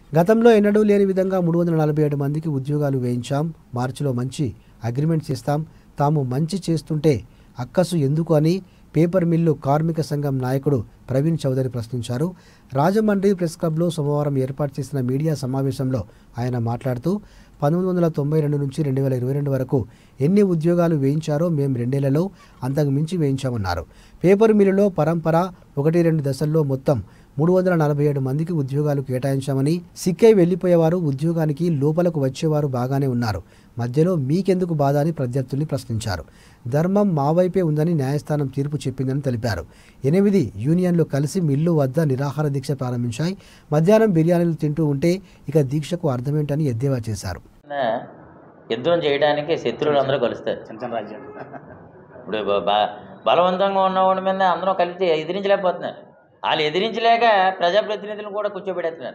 గతంలో ఎన్నడూ లేని విధంగా మూడు వందల నలభై ఏడు మందికి ఉద్యోగాలు వేయించాం మార్చిలో మంచి అగ్రిమెంట్స్ ఇస్తాం తాము మంచి చేస్తుంటే అక్కసు ఎందుకు అని పేపర్ మిల్లు కార్మిక సంఘం నాయకుడు ప్రవీణ్ చౌదరి ప్రశ్నించారు రాజమండ్రి ప్రెస్ క్లబ్లో సోమవారం ఏర్పాటు చేసిన మీడియా సమావేశంలో ఆయన మాట్లాడుతూ పంతొమ్మిది వందల తొంభై రెండు నుంచి రెండు వేల ఇరవై రెండు వరకు ఎన్ని ఉద్యోగాలు వేయించారో మేము రెండేళ్లలో అంతకు మించి వేయించామన్నారు పేపర్ మిల్లులో పరంపర ఒకటి రెండు దశల్లో మొత్తం మూడు వందల నలభై ఏడు మందికి ఉద్యోగాలు కేటాయించామని సిక్కై వెళ్లిపోయేవారు ఉద్యోగానికి లోపలకు వచ్చేవారు బాగానే ఉన్నారు మధ్యలో మీకెందుకు బాధ అని ప్రత్యర్థుల్ని ప్రశ్నించారు ధర్మం మా వైపే ఉందని న్యాయస్థానం తీర్పు చెప్పిందని తెలిపారు ఎనిమిది యూనియన్లు కలిసి మిల్లు వద్ద నిరాహార దీక్ష ప్రారంభించాయి మధ్యాహ్నం బిర్యానీలు తింటూ ఉంటే ఇక దీక్షకు అర్థమేంటని ఎద్దేవా చేశారు యుద్ధం చేయడానికి శత్రువులు అందరూ కలుస్తారు చిన్న చిన్న రాజ్యాలు ఇప్పుడు బ- బ- బలవంతంగా ఉన్నవాడి మీద అందరూ కలిసి ఎదిరించలేకపోతున్నారు వాళ్ళు ఎదిరించలేక ప్రజాప్రతినిధులను కూడా కూర్చోబెడేస్తున్నారు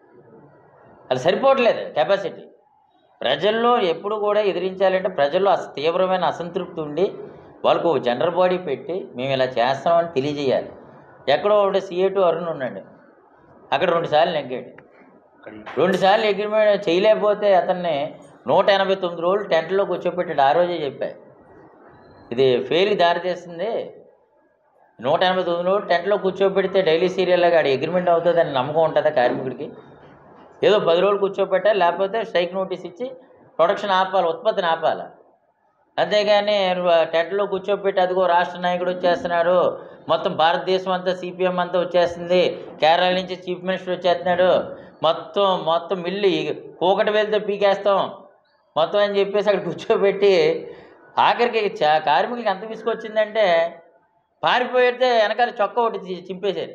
అది సరిపోవట్లేదు కెపాసిటీ ప్రజల్లో ఎప్పుడు కూడా ఎదిరించాలంటే ప్రజల్లో అస తీవ్రమైన అసంతృప్తి ఉండి వాళ్ళకు ఒక జనరల్ బాడీ పెట్టి మేము ఇలా చేస్తామని తెలియజేయాలి ఎక్కడో ఒకటి సీఏ టూ అరుణ్ ఉన్నాడు అక్కడ రెండుసార్లు నెగ్గాడు రెండుసార్లు అగ్రిమెంట్ చేయలేకపోతే అతన్ని నూట ఎనభై తొమ్మిది రోజులు టెంట్లో కూర్చోపెట్టాడు ఆ రోజే చెప్పా ఇది ఫెయిల్కి దారితీస్తుంది నూట ఎనభై తొమ్మిది రోజులు టెంట్లో కూర్చోబెడితే డైలీ సీరియల్ లాగా ఆడ అగ్రిమెంట్ అవుతుందని నమ్మకం ఉంటుందా కార్మికుడికి ఏదో పది రోజులు కూర్చోబెట్టా లేకపోతే స్ట్రైక్ నోటీస్ ఇచ్చి ప్రొడక్షన్ ఆపాలి ఉత్పత్తిని ఆపాలి అంతేగాని టెంట్లో కూర్చోబెట్టి అదిగో రాష్ట్ర నాయకుడు వచ్చేస్తున్నాడు మొత్తం భారతదేశం అంతా సిపిఎం అంతా వచ్చేస్తుంది కేరళ నుంచి చీఫ్ మినిస్టర్ వచ్చేస్తున్నాడు మొత్తం మొత్తం మిల్లు కూకటి వెళ్తే పీకేస్తాం మొత్తం అని చెప్పేసి అక్కడ కూర్చోబెట్టి ఆఖరికి చా- కార్మికులకి ఎంత విసుకొచ్చిందంటే పారిపోయితే వెనకాల చొక్క ఒకటి చి- చింపేశారు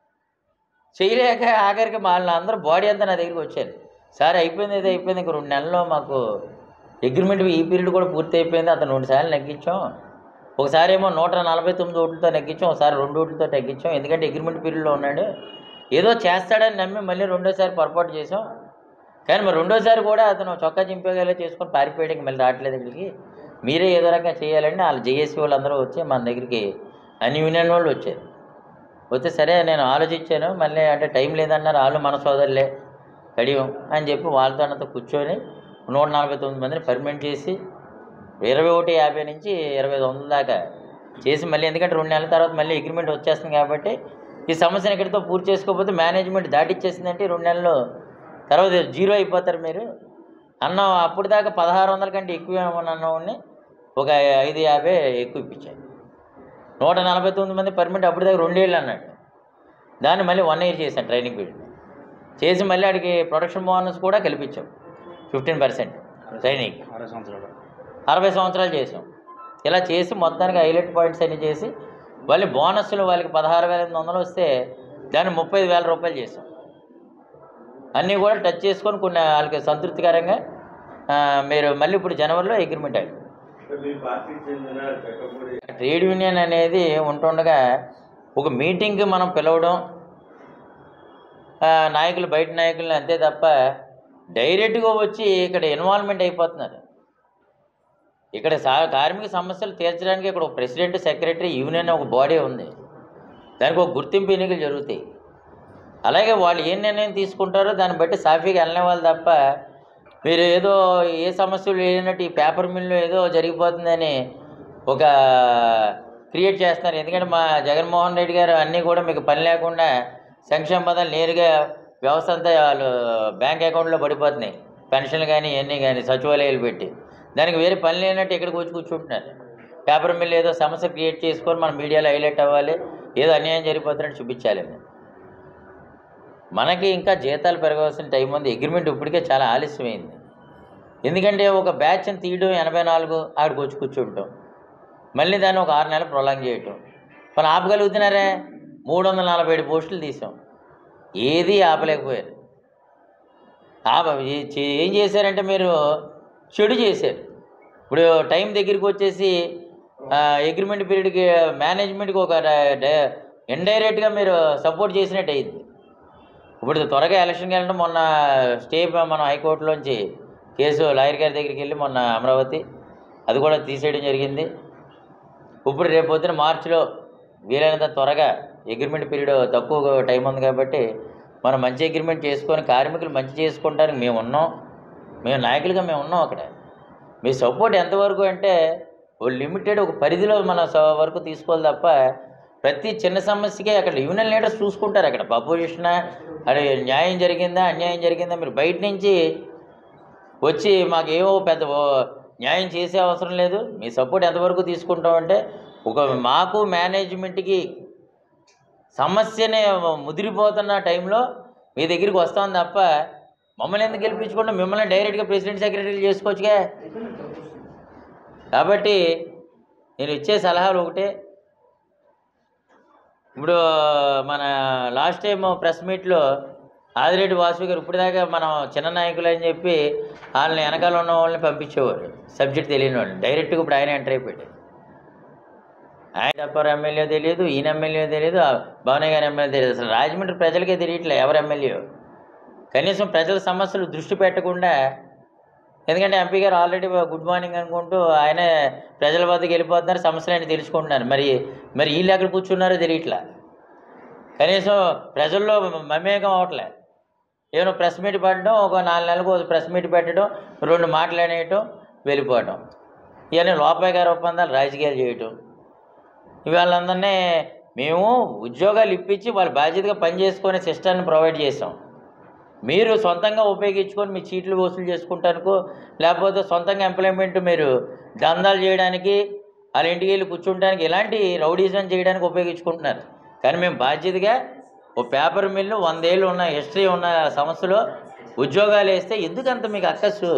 చేయలేక ఆఖరికి వాళ్ళ అందరూ బాడీ అంతా నా దగ్గరికి వచ్చారు సార్ అయిపోయింది ఇది అయిపోయింది ఇంక రెండు నెలల్లో మాకు అగ్రిమెంట్ ఈ పీరియడ్ కూడా పూర్తి అయిపోయింది అతను రెండు సార్లు నెగ్గించాం ఒకసారి ఏమో నూట నలభై తొమ్మిది ఓట్లతో నెగ్గించాం ఒకసారి రెండు ఓట్లతో నెగ్గించాం ఎందుకంటే అగ్రిమెంట్ పీరియడ్లో ఉన్నాడు ఏదో చేస్తాడని నమ్మి మళ్ళీ రెండోసారి పొరపాటు చేసాం కానీ మరి రెండోసారి కూడా అతను చొక్కా చింపేగల చేసుకొని పారిపోయడానికి మళ్ళీ రావట్లేదు ఇక్కడికి మీరే ఏదో రకంగా చేయాలండి వాళ్ళు జేఏసీ వాళ్ళందరూ వచ్చి మన దగ్గరికి అన్ని యూనియన్ వాళ్ళు వచ్చారు వస్తే సరే నేను ఆలోచించాను మళ్ళీ అంటే టైం లేదన్నారు వాళ్ళు మన సోదరులే కడియం అని చెప్పి వాళ్ళతో అంతా కూర్చొని నూట నలభై తొమ్మిది మందిని పర్మనెంట్ చేసి ఇరవై ఒకటి యాభై నుంచి ఇరవై ఐదు వందల దాకా చేసి మళ్ళీ ఎందుకంటే రెండు నెలల తర్వాత మళ్ళీ అగ్రిమెంట్ వచ్చేస్తుంది కాబట్టి ఈ సమస్యను ఇక్కడితో పూర్తి చేసుకోకపోతే మేనేజ్మెంట్ దాటిచ్చేసిందంటే ఈ రెండు నెలలు తర్వాత జీరో అయిపోతారు మీరు అన్నం అప్పుడు దాకా పదహారు వందల కంటే ఎక్కువ ఏమన్నా అన్నవాడిని ఒక ఐదు యాభై ఎక్కువ ఇప్పించాను నూట నలభై తొమ్మిది మంది పర్మిట్ అప్పుడు దాకా రెండేళ్ళు అన్నాడు దాన్ని మళ్ళీ వన్ ఇయర్ చేశాను ట్రైనింగ్ పీరియడ్ చేసి మళ్ళీ ఆడికి ప్రొడక్షన్ బోనస్ కూడా కల్పించాం ఫిఫ్టీన్ పర్సెంట్ ట్రైనింగ్ అరవై సంవత్సరాలు అరవై సంవత్సరాలు చేసాం ఇలా చేసి మొత్తానికి హైలైట్ పాయింట్స్ అన్ని చేసి మళ్ళీ బోనస్లు వాళ్ళకి పదహారు వేల ఎనిమిది వందలు వస్తే దాన్ని ముప్పై ఐదు వేల రూపాయలు చేసాం అన్నీ కూడా టచ్ చేసుకొని కొన్ని వాళ్ళకి సంతృప్తికరంగా ఆ, మీరు మళ్ళీ ఇప్పుడు జనవరిలో అగ్రిమెంట్ అయ్యింది ట్రేడ్ యూనియన్ అనేది ఉంటుండగా ఒక మీటింగ్కి మనం పిలవడం ఆ, నాయకులు బయట నాయకులు అంతే తప్ప డైరెక్ట్గా వచ్చి ఇక్కడ ఇన్వాల్వ్మెంట్ అయిపోతున్నారు ఇక్కడ సా కార్మిక సమస్యలు తీర్చడానికి ఇక్కడ ఒక ప్రెసిడెంట్ సెక్రటరీ యూనియన్ ఒక బాడీ ఉంది దానికి ఒక గుర్తింపు ఎన్నికలు జరుగుతాయి అలాగే వాళ్ళు ఏ నిర్ణయం తీసుకుంటారో దాన్ని బట్టి సాఫీగా వెళ్ళిన వాళ్ళు తప్ప మీరు ఏదో ఏ సమస్యలు లేనట్టు ఈ పేపర్ మిల్లు ఏదో జరిగిపోతుందని ఒక క్రియేట్ చేస్తున్నారు ఎందుకంటే మా జగన్మోహన్ రెడ్డి గారు అన్నీ కూడా మీకు పని లేకుండా సంక్షేమ పదాలు నేరుగా వ్యవస్థ అంతా వాళ్ళు బ్యాంక్ అకౌంట్లో పడిపోతున్నాయి పెన్షన్లు కానీ ఇవన్నీ కానీ సచివాలయాలు పెట్టి దానికి వేరే పని లేనట్టు ఇక్కడికి వచ్చి కూర్చుంటున్నారు పేపర్ మిల్ ఏదో సమస్య క్రియేట్ చేసుకొని మన మీడియాలో హైలైట్ అవ్వాలి ఏదో అన్యాయం జరిగిపోతున్నట్టు చూపించాలని మనకి ఇంకా జీతాలు పెరగవలసిన టైం ఉంది అగ్రిమెంట్ ఇప్పటికే చాలా ఆలస్యమైంది ఎందుకంటే ఒక బ్యాచ్ని తీయడం ఎనభై నాలుగు ఆడికి వచ్చి కూర్చుంటాం మళ్ళీ దాన్ని ఒక ఆరు నెలలు ప్రొలాంగ్ చేయటం మనం ఆపగలుగుతున్నారే మూడు వందల నలభై ఏడు పోస్టులు తీసాం ఏది ఆపలేకపోయారు ఆప ఏ- చే- ఏం చేశారంటే మీరు చెడు చేశారు ఇప్పుడు టైం దగ్గరికి వచ్చేసి అగ్రిమెంట్ పీరియడ్కి మేనేజ్మెంట్కి ఒక ఇండైరెక్ట్గా మీరు సపోర్ట్ చేసినట్టు అయింది ఇప్పుడు త్వరగా ఎలక్షన్కి వెళ్ళడం మొన్న స్టే మనం హైకోర్టులోంచి కేసు లాయర్ గారి దగ్గరికి వెళ్ళి మొన్న అమరావతి అది కూడా తీసేయడం జరిగింది ఇప్పుడు రేపు పొద్దున మార్చిలో వీలైనంత త్వరగా అగ్రిమెంట్ పీరియడ్ తక్కువ టైం ఉంది కాబట్టి మనం మంచి అగ్రిమెంట్ చేసుకొని కార్మికులు మంచి చేసుకుంటానికి మేము ఉన్నాం మేము నాయకులుగా మేము ఉన్నాం అక్కడ మీ సపోర్ట్ ఎంతవరకు అంటే ఓ లిమిటెడ్ ఒక పరిధిలో మన స- వరకు తీసుకోవాలి తప్ప ప్రతి చిన్న సమస్యకే అక్కడ యూనియన్ లీడర్స్ చూసుకుంటారు అక్కడ అపోజిషన్ అది న్యాయం జరిగిందా అన్యాయం జరిగిందా మీరు బయట నుంచి వచ్చి మాకేమో పెద్ద ఓ- న్యాయం చేసే అవసరం లేదు మీ సపోర్ట్ ఎంతవరకు తీసుకుంటామంటే ఒక మాకు మేనేజ్మెంట్కి సమస్యనే ముదిరిపోతున్న టైంలో మీ దగ్గరికి వస్తాం తప్ప మమ్మల్ని ఎందుకు గెలిపించుకుంటే మిమ్మల్ని డైరెక్ట్గా ప్రెసిడెంట్ సెక్రటరీ చేసుకోవచ్చుగా కాబట్టి నేను ఇచ్చే సలహాలు ఒకటే ఇప్పుడు మన లాస్ట్ టైం ప్రెస్ మీట్లో ఆదిరెడ్డి వాసు గారు ఇప్పటిదాకా మనం చిన్న నాయకులు అని చెప్పి వాళ్ళని వెనకాల ఉన్న వాళ్ళని పంపించేవారు సబ్జెక్ట్ తెలియని వాళ్ళు డైరెక్ట్గా ఇప్పుడు ఆయన ఎంటర్ అయిపోయాడు ఆయన తప్పరు ఎమ్మెల్యే తెలియదు ఈయన ఎమ్మెల్యే తెలియదు ఆ భవనయ్య గారి ఎమ్మెల్యే తెలియదు అసలు రాజమండ్రి ప్రజలకే తెలియట్లే ఎవరు ఎమ్మెల్యే కనీసం ప్రజల సమస్యలు దృష్టి పెట్టకుండా ఎందుకంటే ఎంపీ గారు ఆల్రెడీ గుడ్ మార్నింగ్ అనుకుంటూ ఆయనే ప్రజల వద్దకు వెళ్ళిపోతున్నారు సమస్యలు తెలుసుకుంటున్నారు మరి మరి వీళ్ళు ఎక్కడ కూర్చున్నారో తెలియట్లా కనీసం ప్రజల్లో మమేకం అవట్లే ఏమైనా ప్రెస్ మీట్ పెట్టడం ఒక నాలుగు నెలలకు ఒక ప్రెస్ మీట్ పెట్టడం రెండు మాట్లాడేయటం వెళ్ళిపోవటం ఇవన్నీ లోపాయగారి ఒప్పందాలు రాజకీయాలు చేయటం ఇవాళందరినీ మేము ఉద్యోగాలు ఇప్పించి వాళ్ళ బాధ్యతగా పనిచేసుకునే సిస్టాన్ని ప్రొవైడ్ చేసాం మీరు సొంతంగా ఉపయోగించుకొని మీ చీట్లు వసూలు చేసుకుంటానికో లేకపోతే సొంతంగా ఎంప్లాయ్మెంట్ మీరు దందాలు చేయడానికి వాళ్ళ ఇంటికి వెళ్ళి కూర్చుంటానికి ఇలాంటి రౌడీజం చేయడానికి ఉపయోగించుకుంటున్నారు కానీ మేము బాధ్యతగా ఓ పేపర్ మిల్లు వందేళ్ళు ఉన్న హిస్టరీ ఉన్న సంస్థలో ఉద్యోగాలు వేస్తే ఎందుకంత మీకు అక్కసు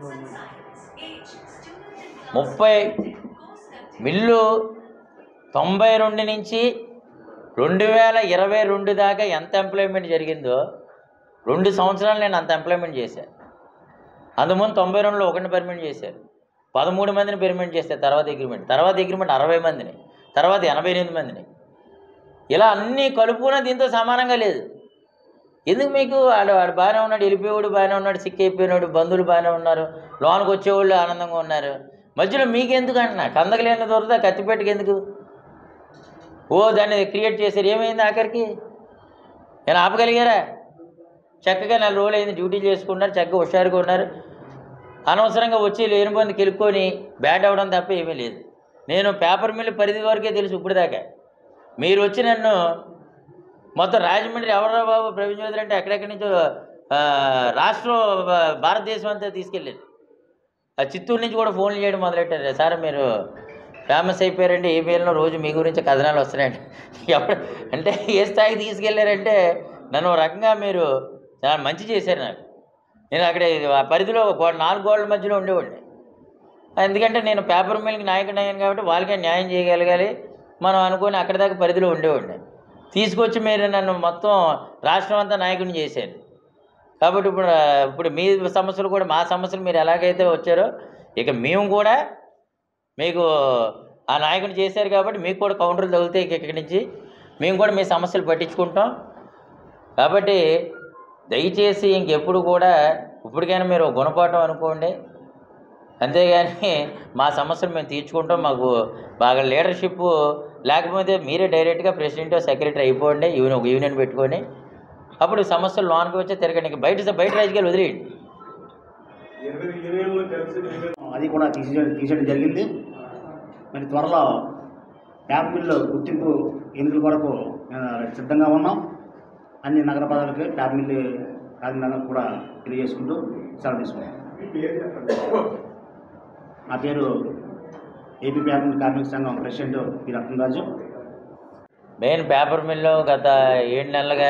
ముప్పై మిల్లు తొంభై రెండు నుంచి రెండు వేల ఇరవై రెండు దాకా ఎంత ఎంప్లాయ్మెంట్ జరిగిందో రెండు సంవత్సరాలు నేను అంత ఎంప్లాయ్మెంట్ చేశాను అందుముందు తొంభై రెండులో ఒకరిని పర్మిట్ చేశారు పదమూడు మందిని పర్మిట్ చేశారు తర్వాత అగ్రిమెంట్ తర్వాత అగ్రిమెంట్ అరవై మందిని తర్వాత ఎనభై ఎనిమిది మందిని ఇలా అన్నీ కలుపుకున్న దీంతో సమానంగా లేదు ఎందుకు మీకు వాడు వాడు బాగానే ఉన్నాడు వెళ్ళిపోయేవాడు బాగానే ఉన్నాడు సిక్ అయిపోయినాడు బంధువులు బాగానే ఉన్నారు లోనికి వచ్చేవాళ్ళు ఆనందంగా ఉన్నారు మధ్యలో మీకెందుకు అంటున్నా కందకలేని దొరద కత్తిపెట్టుకు ఎందుకు ఓ దాన్ని క్రియేట్ చేశారు ఏమైంది ఆఖరికి నేను ఆపగలిగారా చక్కగా నెల రోజులు అయింది డ్యూటీ చేసుకున్నారు చక్కగా హుషారుగా ఉన్నారు అనవసరంగా వచ్చి లేని మంది కెలుక్కొని బ్యాడ్ అవ్వడం తప్ప ఏమీ లేదు నేను పేపర్ మిల్ పరిధి వరకే తెలుసు ఇప్పుడు దాకా మీరు వచ్చి నన్ను మొత్తం రాజమండ్రి ఎవరో బాబు ప్రవీణ్ చౌదరి అంటే ఎక్కడెక్కడి నుంచో ఆ, రాష్ట్రం భా- భారతదేశం అంతా తీసుకెళ్ళారు ఆ చిత్తూరు నుంచి కూడా ఫోన్లు చేయడం మొదలెట్టారు సార్ మీరు ఫేమస్ అయిపోయారండి ఏ పేరులో రోజు మీ గురించి కథనాలు వస్తున్నాయండి ఎవరు అంటే ఏ స్థాయికి తీసుకెళ్ళారంటే నన్ను ఒక రకంగా మీరు చాలా మంచి చేశారు నాకు నేను అక్కడ ఆ పరిధిలో గోడ నాలుగు గోడల మధ్యలో ఉండేవాడిని ఎందుకంటే నేను పేపర్ మిల్కి నాయకుడు అయ్యాను కాబట్టి వాళ్ళకే న్యాయం చేయగలగాలి మనం అనుకుని అక్కడి దాకా పరిధిలో ఉండేవాడిని తీసుకొచ్చి మీరు నన్ను మొత్తం రాష్ట్రం అంతా నాయకుడిని చేశారు కాబట్టి ఇప్పుడు ఆ, ఇప్పుడు మీ సమస్యలు కూడా మా సమస్యలు మీరు ఎలాగైతే వచ్చారో ఇక మేము కూడా మీకు ఆ నాయకుని చేశారు కాబట్టి మీకు కూడా కౌంటర్లు తగులుతాయి ఇక ఇక్కడి నుంచి మేము కూడా మీ సమస్యలు పట్టించుకుంటాం కాబట్టి దయచేసి ఇంకెప్పుడు కూడా ఇప్పటికైనా మీరు గుణపాఠం అనుకోండి అంతేగాని మా సమస్యలు మేము తీర్చుకుంటాం మాకు బాగా లీడర్షిప్ లేకపోతే మీరే డైరెక్ట్గా ప్రెసిడెంట్ సెక్రటరీ అయిపోండి యూనియన్ ఒక యూనియన్ పెట్టుకొని అప్పుడు సమస్యలు లోనికి వచ్చి తిరగండి బయట బయట రాజకీయాలు వదిలేయండి అది కూడా తీసేయడం తీసేయడం జరిగింది మరి త్వరలో ట్యాప్ మిల్లు గుర్తింపు ఎన్నికల కొరకు ఆ, సిద్ధంగా ఉన్నాం అన్ని నగర ప్రజలకు ట్యాప్ మిల్లు కాకినాడ కూడా తెలియజేసుకుంటూ సెలవు తీసుకున్నాం నా పేరు ఏపీ ట్యాప్ మిల్ కార్మిక సంఘం president P Ratnaraju main paper mill గత ఏడు నెలలుగా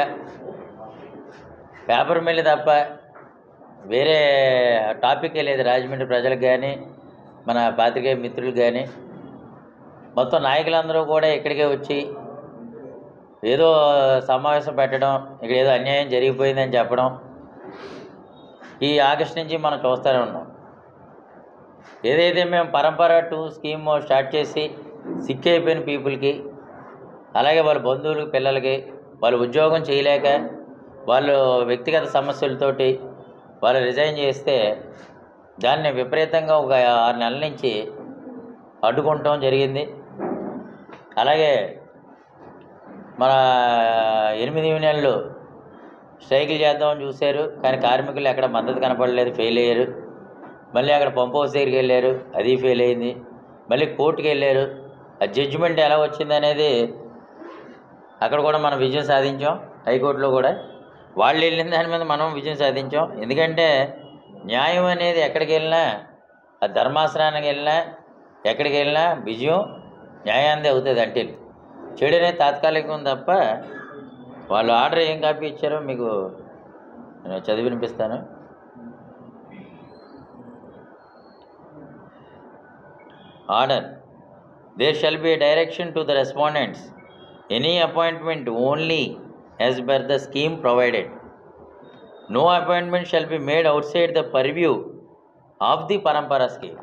పేపర్ మిల్లు తప్ప వేరే టాపికే లేదు రాజమండ్రి ప్రజలకు కానీ మన పాత్రికేయ మిత్రులకు కానీ మొత్తం నాయకులందరూ కూడా ఇక్కడికే వచ్చి ఏదో సమావేశం పెట్టడం ఇక్కడ ఏదో అన్యాయం జరిగిపోయిందని చెప్పడం ఈ ఆగస్ట్ నుంచి మనం చూస్తూనే ఉన్నాం ఏదైతే మేము పరంపర టూ స్కీమ్ స్టార్ట్ చేసి సిక్ అయిపోయిన పీపుల్కి అలాగే వాళ్ళ బంధువులకి పిల్లలకి వాళ్ళు ఉద్యోగం చేయలేక వాళ్ళు వ్యక్తిగత సమస్యలతోటి వాళ్ళు రిజైన్ చేస్తే దాన్ని విపరీతంగా ఒక ఆరు నెలల నుంచి అడ్డుకుంటాం జరిగింది అలాగే మన ఎనిమిది యూనియన్లు స్ట్రైకులు చేద్దామని చూశారు కానీ కార్మికులు ఎక్కడ మద్దతు కనపడలేదు ఫెయిల్ అయ్యారు మళ్ళీ అక్కడ పంప్ హౌస్ దగ్గరికి వెళ్ళారు అది ఫెయిల్ అయింది మళ్ళీ కోర్టుకి వెళ్ళారు ఆ జడ్జిమెంట్ ఎలా వచ్చింది అనేది అక్కడ కూడా మనం విజయం సాధించాం హైకోర్టులో కూడా వాళ్ళు వెళ్ళిన దాని మీద మనం విజయం సాధించాం ఎందుకంటే న్యాయం అనేది ఎక్కడికి వెళ్ళినా ఆ ధర్మాసనానికి వెళ్ళినా ఎక్కడికి వెళ్ళినా విజయం న్యాయాన్ని అవుతుంది అంటే చెడు అనేది తాత్కాలికం తప్ప వాళ్ళు ఆర్డర్ ఏం కాపీ ఇచ్చారో మీకు నేను చదివి వినిపిస్తాను order there shall be direction to the respondents any appointment only as per the scheme provided no appointment shall be made outside the purview of the Parampara scheme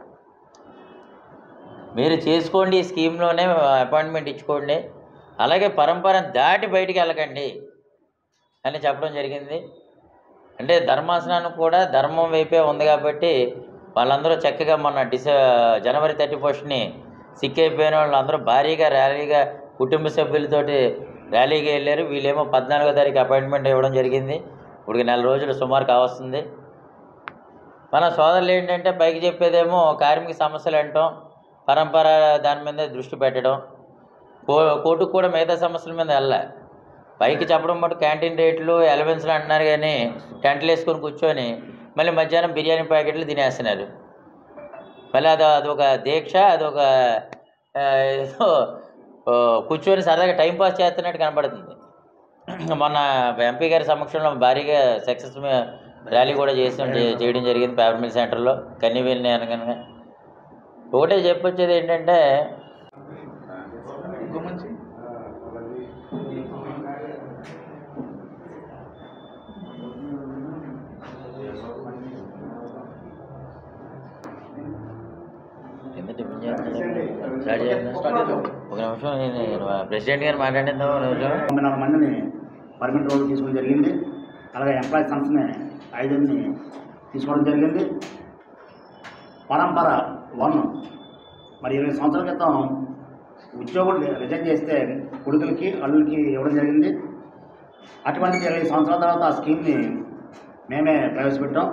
మీరు చేసుకోండి ఈ స్కీమ్లోనే అపాయింట్మెంట్ ఇచ్చుకోండి అలాగే పరంపర దాటి బయటికి వెళ్ళకండి అని చెప్పడం జరిగింది అంటే ధర్మాసనానికి కూడా ధర్మం వైపే ఉంది కాబట్టి వాళ్ళందరూ చక్కగా మొన్న డిస జనవరి థర్టీ ఫస్ట్ని సిక్ అయిపోయిన వాళ్ళందరూ భారీగా ర్యాలీగా కుటుంబ సభ్యులతోటి ర్యాలీగా వెళ్ళారు వీళ్ళేమో పద్నాలుగో తారీఖు అపాయింట్మెంట్ ఇవ్వడం జరిగింది ఇప్పుడు నెల రోజులు సుమారు కావస్తుంది మన సోదరులు ఏంటంటే పైకి చెప్పేదేమో కార్మిక సమస్యలు అంటాం పరంపర దాని మీద దృష్టి పెట్టడం కో కోర్టుకు కూడా మిగతా సమస్యల మీద వెళ్ళా పైకి చెప్పడం మటు క్యాంటీన్ రేట్లు ఎలవెన్స్లు అంటున్నారు కానీ టెంట్లు వేసుకొని కూర్చొని మళ్ళీ మధ్యాహ్నం బిర్యానీ ప్యాకెట్లు తినేస్తున్నారు మళ్ళీ అది అదొక దీక్ష అదొక ఆ, ఏదో ఓ, కూర్చొని సరదాగా టైం పాస్ చేస్తున్నట్టు కనపడుతుంది మొన్న ఎంపీ గారి సమక్షంలో భారీగా సక్సెస్ ర్యాలీ కూడా చేసాం చే- చేయడం జరిగింది పేపర్ మిల్ సెంటర్లో కన్నీవేలిని అనగానే ఒకటే చెప్పొచ్చేది ఏంటంటే కింద టిఫిన్ చేస్తున్నాడు. స్టార్ట్ చేయండి. ఒక నిమిషం నేను ప్రెసిడెంట్ గారు మాట్లాడిద్దాం ఒక నిమిషం తొంభై నాలుగు మందిని పర్మనెంట్ రోడ్డు తీసుకోవడం జరిగింది అలాగే ఎంప్లాయీ సంస్థని ఐదుని తీసుకోవడం జరిగింది పరంపర వన్ మరి ఇరవై సంవత్సరాల క్రితం ఉద్యోగులు రిజైన్ చేస్తే కొడుకులకి అల్లులకి ఇవ్వడం జరిగింది అటువంటి ఇరవై సంవత్సరాల తర్వాత ఆ స్కీమ్ని మేమే ప్రవేశపెట్టాం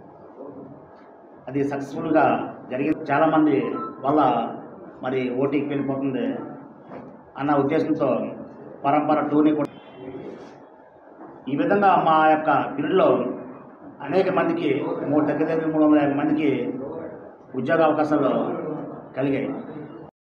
అది సక్సెస్ఫుల్గా జరిగింది చాలామంది వల్ల మరి ఓటీకి వెళ్ళిపోతుంది అన్న ఉద్దేశంతో పరంపర టూని కూడా ఈ విధంగా మా యొక్క పీరియడ్లో అనేక మందికి మూడు దగ్గర దగ్గర మూడు వందల యాభై మందికి ఉద్యోగ అవకాశాలు కలిగాయి